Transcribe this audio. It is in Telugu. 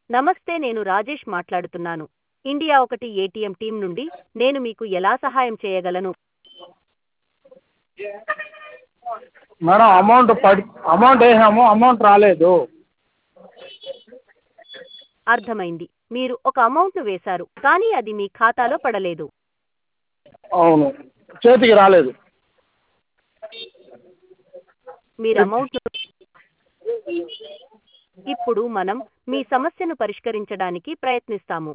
నమస్తే నేను రాజేష్ మాట్లాడుతున్నాను ఇండియా ఒకటి ఏటీఎం టీం నుండి నేను మీకు ఎలా సహాయం చేయగలను మేడం అమౌంట్ పడి అమౌంట్ వేసాము అమౌంట్ రాలేదు అర్థమైంది మీరు ఒక అమౌంట్ను వేశారు కానీ అది మీ ఖాతాలో పడలేదు అవును చేతికి రాలేదు మీరు అమౌంట్ ఇప్పుడు మనం మీ సమస్యను పరిష్కరించడానికి ప్రయత్నిస్తాము